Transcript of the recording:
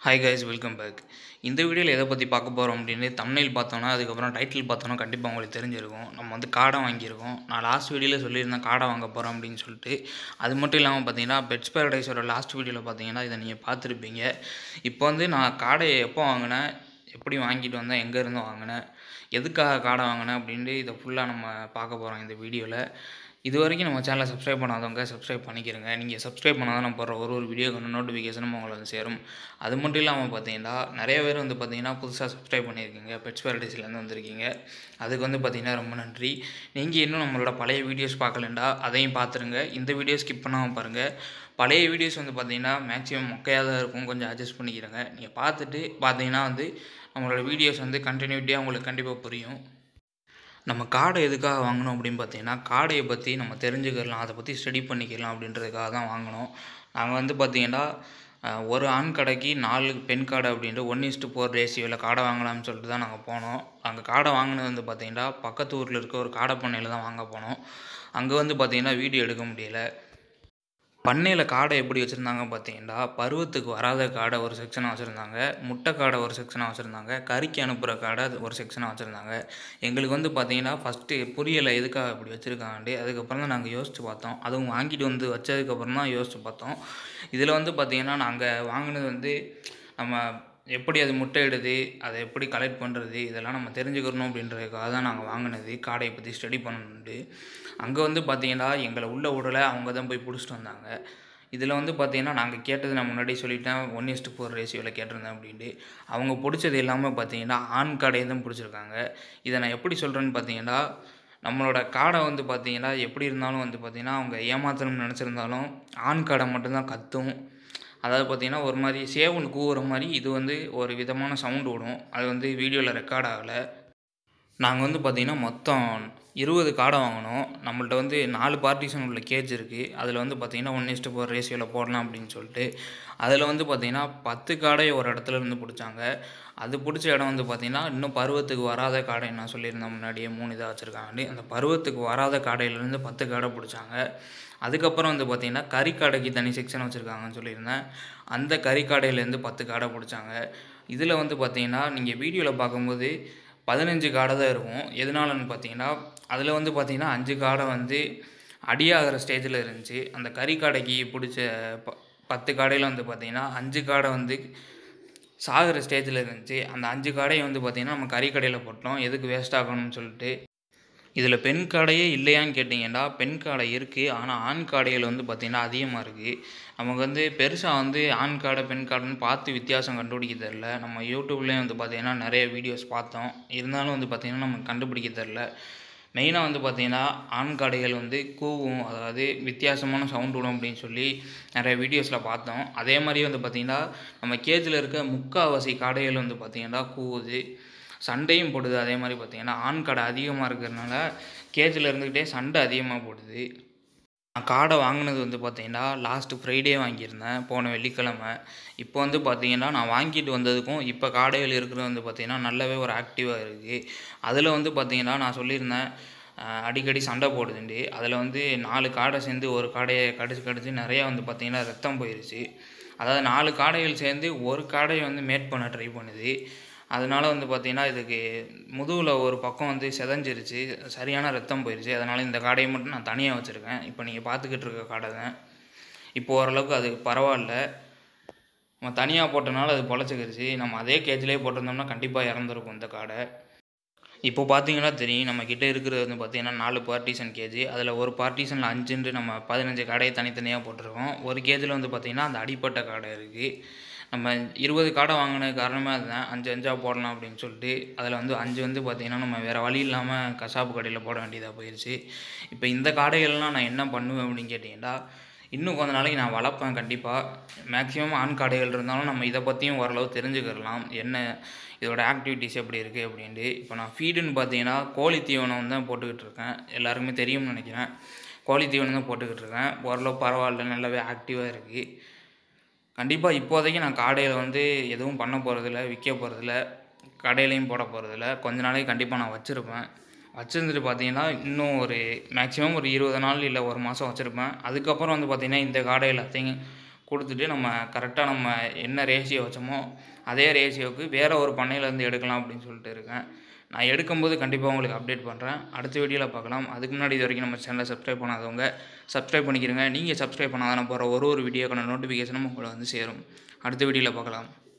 hi guys welcome back இந்த வீடியோவில் எதை பற்றி பார்க்க போகிறோம் அப்படின்னு தம்னைல் பார்த்தோன்னா அதுக்கப்புறம் டைட்டில் பார்த்தோன்னா கண்டிப்பாக உங்களுக்கு தெரிஞ்சிருக்கும் நம்ம வந்து காடை வாங்கியிருக்கோம் நான் லாஸ்ட் வீடியோவில் சொல்லியிருந்தேன் காடை வாங்க போகிறோம் அப்படின்னு சொல்லிட்டு அது மட்டும் இல்லாமல் பார்த்தீங்கன்னா பெட்ஸ் பேரடைஸோட லாஸ்ட் வீடியோவில் பார்த்தீங்கன்னா இதை நீங்கள் பார்த்துருப்பீங்க இப்போ வந்து நான் காடையை எப்போ வாங்கினேன் எப்படி வாங்கிட்டு வந்தேன் எங்கேருந்து வாங்கினேன் எதுக்காக காடை வாங்கினேன் அப்படின்ட்டு இதை ஃபுல்லாக நம்ம பார்க்க போகிறோம் இந்த வீடியோவில் இது வரைக்கும் நம்ம சேனலை சப்ஸ்கிரைப் பண்ணாதவங்க சப்ஸ்கிரைப் பண்ணிக்கிறங்க நீங்கள் சப்ஸ்கிரைப் பண்ணால் தான் நம்ம போடுற ஒரு ஒரு வீடியோக்கான நோட்டிஃபிகேஷனும் உங்களை வந்து சேரும் அது மட்டும் இல்லாமல் பார்த்தீங்கன்னா நிறைய பேர் வந்து பார்த்தீங்கன்னா புதுசாக சப்ஸ்கிரைப் பண்ணியிருக்கீங்க பெட்ஸ் பேரடைஸ்லேருந்து வந்திருக்கீங்க அதுக்கு வந்து பார்த்தீங்கன்னா ரொம்ப நன்றி நீங்கள் இன்னும் நம்மளோட பழைய வீடியோஸ் பார்க்கலண்டா அதையும் பார்த்துருங்க இந்த வீடியோ ஸ்கிப் பண்ணாமல் பாருங்கள் பழைய வீடியோஸ் வந்து பார்த்தீங்கன்னா மேக்ஸிமம் மொக்கையாக தான் இருக்கும் கொஞ்சம் அட்ஜஸ்ட் பண்ணிக்கிறங்க நீங்கள் பார்த்துட்டு பார்த்தீங்கன்னா வந்து நம்மளோட வீடியோஸ் வந்து கண்டினியூட்டியாக உங்களுக்கு கண்டிப்பாக புரியும் நம்ம காடை எதுக்காக வாங்கினோம் அப்படின்னு பார்த்தீங்கன்னா காடையை பற்றி நம்ம தெரிஞ்சுக்கலாம் அதை பற்றி ஸ்டடி பண்ணிக்கலாம் அப்படின்றதுக்காக தான் வாங்கினோம் நாங்கள் வந்து பார்த்தீங்கன்னா அஹ், ஒரு ஆண் கடைக்கு நாலு பெண் காடை அப்படின்ட்டு ஒன் இஸ்ட்டு ஃபோர் ரேஷியோவில் காடை வாங்கலாம்னு சொல்லிட்டு தான் நாங்கள் போனோம் அங்கே காடை வாங்கினது வந்து பார்த்தீங்கன்னா பக்கத்து ஊரில் இருக்க ஒரு காடை பண்ணையில் தான் வாங்க போனோம் அங்கே வந்து பார்த்தீங்கன்னா வீடியோ எடுக்க முடியல பண்ணையில் காடை எப்படி வச்சுருந்தாங்க பார்த்தீங்கன்னா பருவத்துக்கு வராத காடை ஒரு செக்ஷனாக வச்சுருந்தாங்க முட்டை காடை ஒரு செக்ஷனாக வச்சுருந்தாங்க கறிக்கு அனுப்புகிற காடை அது ஒரு செக்ஷனாக வச்சுருந்தாங்க எங்களுக்கு வந்து பார்த்தீங்கன்னா ஃபஸ்ட்டு புரியலை எதுக்காக இப்படி வச்சுருக்காங்கன்ட்டு அதுக்கப்புறம் தான் நாங்கள் யோசித்து பார்த்தோம் அதுவும் வாங்கிட்டு வந்து வச்சதுக்கப்புறம் தான் யோசித்து பார்த்தோம் இதில் வந்து பார்த்தீங்கன்னா நாங்கள் வாங்கினது வந்து நம்ம எப்படி அது முட்டையிடுது அதை எப்படி கலெக்ட் பண்ணுறது இதெல்லாம் நம்ம தெரிஞ்சுக்கணும் அப்படின்றதுக்காக தான் நாங்கள் வாங்கினது காடையை பற்றி ஸ்டடி பண்ணணுன்ட்டு அங்கே வந்து பார்த்தீங்கன்னா எங்களை உள்ள விடலை அவங்க தான் போய் பிடிச்சிட்டு வந்தாங்க இதில் வந்து பார்த்தீங்கன்னா நாங்கள் கேட்டது நான் முன்னாடி சொல்லிட்டேன் ஒன் இஸ்ட்டு ஃபோர் ரேஷியோவில் கேட்டிருந்தேன் அப்படின்ட்டு அவங்க பிடிச்சது எல்லாமே பார்த்தீங்கன்னா ஆண் காடையை தான் பிடிச்சிருக்காங்க இதை நான் எப்படி சொல்கிறேன்னு பார்த்தீங்கன்னா நம்மளோட காடை வந்து பார்த்தீங்கன்னா எப்படி இருந்தாலும் வந்து பார்த்தீங்கன்னா அவங்க ஏமாத்தணும்னு நினச்சிருந்தாலும் ஆண் காடை மட்டும்தான் கத்தும் அதாவது பார்த்தீங்கன்னா ஒரு மாதிரி சேவல் கூவுற மாதிரி இது வந்து ஒரு விதமான சவுண்டு விடும் அது வந்து வீடியோவில் ரெக்கார்ட் ஆகலை நாங்கள் வந்து பார்த்திங்கன்னா மொத்தம் இருபது காடை வாங்கினோம் நம்மள்ட்ட வந்து நாலு பார்ட்டிஷன் உள்ள கேஜ் இருக்குது அதில் வந்து பார்த்திங்கன்னா ஒன் இஸ்ட்டு ஃபோர் ரேஷியோவில் போடலாம் அப்படின்னு சொல்லிட்டு அதில் வந்து பார்த்திங்கன்னா பத்து காடை ஒரு இடத்துல இருந்து பிடிச்சாங்க அது பிடிச்ச இடம் வந்து பார்த்திங்கன்னா இன்னும் பருவத்துக்கு வராத காடை நான் சொல்லியிருந்தேன் முன்னாடியே மூணு இதாக வச்சுருக்காங்க அந்த பருவத்துக்கு வராத காடையிலேருந்து பத்து காடை பிடிச்சாங்க அதுக்கப்புறம் வந்து பார்த்திங்கன்னா கறிக்காடைக்கு தனி செக்ஷன் வச்சுருக்காங்கன்னு சொல்லியிருந்தேன் அந்த கறிக்காடையிலேருந்து பத்து காடை பிடிச்சாங்க இதில் வந்து பார்த்திங்கன்னா நீங்கள் வீடியோவில் பார்க்கும்போது பதினஞ்சு காடை தான் இருக்கும் எதனாலன்னு பார்த்தீங்கன்னா அதில் வந்து பார்த்திங்கன்னா அஞ்சு காடை வந்து அடியாகிற ஸ்டேஜில் இருந்துச்சு அந்த கறிக்காடைக்கு பிடிச்ச ப பத்து காடையில் வந்து பார்த்திங்கன்னா அஞ்சு காடை வந்து சாகிற ஸ்டேஜில் இருந்துச்சு அந்த அஞ்சு காடையை வந்து பார்த்திங்கன்னா நம்ம கறிக்கடையில் போட்டோம் எதுக்கு வேஸ்ட் ஆகணும்னு சொல்லிட்டு இதில் பெண் காடையே இல்லையான்னு கேட்டிங்கன்னா பெண் காடை இருக்குது ஆனால் ஆண் காடைகள் வந்து பார்த்திங்கன்னா அதிகமாக இருக்குது நமக்கு வந்து பெருசாக வந்து ஆண் காடை பெண் காடைன்னு பார்த்து வித்தியாசம் கண்டுபிடிக்க தெரில நம்ம யூடியூப்லேயும் வந்து பார்த்திங்கன்னா நிறைய வீடியோஸ் பார்த்தோம் இருந்தாலும் வந்து பார்த்திங்கன்னா நமக்கு கண்டுபிடிக்க தெரில மெயினாக வந்து பார்த்திங்கன்னா ஆண் காடைகள் வந்து கூவும் அதாவது வித்தியாசமான சவுண்ட் விடும் அப்படின்னு சொல்லி நிறைய வீடியோஸில் பார்த்தோம் அதே மாதிரி வந்து பார்த்திங்கன்னா நம்ம கேஜில் இருக்க முக்கால்வாசி காடைகள் வந்து பார்த்திங்கன்னா கூவுது சண்டையும் போடுது அதே மாதிரி பார்த்திங்கன்னா ஆண் கடை அதிகமாக இருக்கிறதுனால கேஜில் இருந்துக்கிட்டே சண்டை அதிகமாக போடுது நான் காடை வாங்கினது வந்து பார்த்தீங்கன்னா லாஸ்ட்டு ஃப்ரைடே வாங்கியிருந்தேன் போன வெள்ளிக்கிழமை இப்போ வந்து பார்த்தீங்கன்னா நான் வாங்கிட்டு வந்ததுக்கும் இப்போ காடைகள் இருக்கிறது வந்து பார்த்தீங்கன்னா நல்லாவே ஒரு ஆக்டிவாக இருக்குது அதில் வந்து பார்த்தீங்கன்னா நான் சொல்லியிருந்தேன் அஹ், அடிக்கடி சண்டை போடுதுண்டு அதில் வந்து நாலு காடை சேர்ந்து ஒரு காடையை கடிச்சு கடிச்சு நிறையா வந்து பார்த்தீங்கன்னா ரத்தம் போயிருச்சு அதாவது நாலு காடைகள் சேர்ந்து ஒரு காடையை வந்து மேட் பண்ண ட்ரை பண்ணுது அதனால வந்து பார்த்திங்கன்னா இதுக்கு முதுகில் ஒரு பக்கம் வந்து செதஞ்சிருச்சு சரியான ரத்தம் போயிடுச்சு அதனால் இந்த காடையை மட்டும் நான் தனியாக வச்சுருக்கேன் இப்போ நீங்கள் பார்த்துக்கிட்டு இருக்க காடை தான் இப்போ ஓரளவுக்கு அது பரவாயில்ல நம்ம தனியாக போட்டனால அது பொழைச்சிக்கிருச்சு நம்ம அதே கேஜ்லேயே போட்டிருந்தோம்னா கண்டிப்பாக இறந்துருக்கும் இந்த காடை இப்போ பார்த்தீங்கன்னா தெரியும் நம்ம கிட்ட இருக்கிறது வந்து பார்த்தீங்கன்னா நாலு பார்ட்டிஷன் கேஜி அதில் ஒரு பார்ட்டிஷனில் அஞ்சுன்ட்டு நம்ம பதினஞ்சு காடையை தனித்தனியாக போட்டிருக்கோம் ஒரு கேஜில் வந்து பார்த்திங்கன்னா அந்த அடிப்பட்ட காடை இருக்குது நம்ம இருபது காடை வாங்கின காரணமே அதுதான் அஞ்சு அஞ்சாக போடலாம் அப்படின்னு சொல்லிட்டு அதில் வந்து அஞ்சு வந்து பார்த்திங்கன்னா நம்ம வேறு வழி இல்லாமல் கசாப்பு கடையில் போட வேண்டியதாக போயிடுச்சு இப்போ இந்த காடைகள்லாம் நான் என்ன பண்ணுவேன் அப்படின்னு கேட்டிங்கன்னா இன்னும் கொஞ்ச நாளைக்கு நான் வளர்ப்பேன் கண்டிப்பாக மேக்ஸிமம் ஆண் காடைகள் இருந்தாலும் நம்ம இதை பற்றியும் ஓரளவு தெரிஞ்சுக்கிறலாம் என்ன இதோட ஆக்டிவிட்டீஸ் எப்படி இருக்குது அப்படின்ட்டு இப்போ நான் ஃபீடுன்னு பார்த்தீங்கன்னா கோழி தீவனம் தான் போட்டுக்கிட்டு இருக்கேன் எல்லாருக்குமே தெரியும்னு நினைக்கிறேன் கோழி தீவனம் தான் போட்டுக்கிட்டு இருக்கேன் ஓரளவு பரவாயில்ல நல்லாவே ஆக்டிவாக இருக்குது கண்டிப்பாக இப்போதைக்கு நான் காடையில் வந்து எதுவும் பண்ண போகிறதில்ல விற்க போகிறதில்ல கடையிலையும் போட போகிறதில்ல கொஞ்ச நாளைக்கு கண்டிப்பாக நான் வச்சுருப்பேன் வச்சுருந்துட்டு பார்த்தீங்கன்னா இன்னும் ஒரு மேக்ஸிமம் ஒரு இருபது நாள் இல்லை ஒரு மாதம் வச்சுருப்பேன் அதுக்கப்புறம் வந்து பார்த்திங்கன்னா இந்த காடை எல்லாத்தையும் கொடுத்துட்டு நம்ம கரெக்டாக நம்ம என்ன ரேஷியோ வச்சோமோ அதே ரேஷியோவுக்கு வேறு ஒரு பண்ணையிலேருந்து எடுக்கலாம் அப்படின்னு சொல்லிட்டு இருக்கேன் நான் எடுக்கும்போது கண்டிப்பாக உங்களுக்கு அப்டேட் பண்ணுறேன் அடுத்த வீடியோவில் பார்க்கலாம் அதுக்கு முன்னாடி இது வரைக்கும் நம்ம சேனலை சப்ஸ்கிரைப் பண்ணாதவங்க சப்ஸ்கிரைப் பண்ணிக்கிறங்க நீங்கள் சப்ஸ்கிரைப் பண்ணாதான் நான் போகிற ஒரு ஒரு வீடியோக்கான நோட்டிஃபிகேஷனும் உங்களை வந்து சேரும் அடுத்த வீடியோவில் பார்க்கலாம்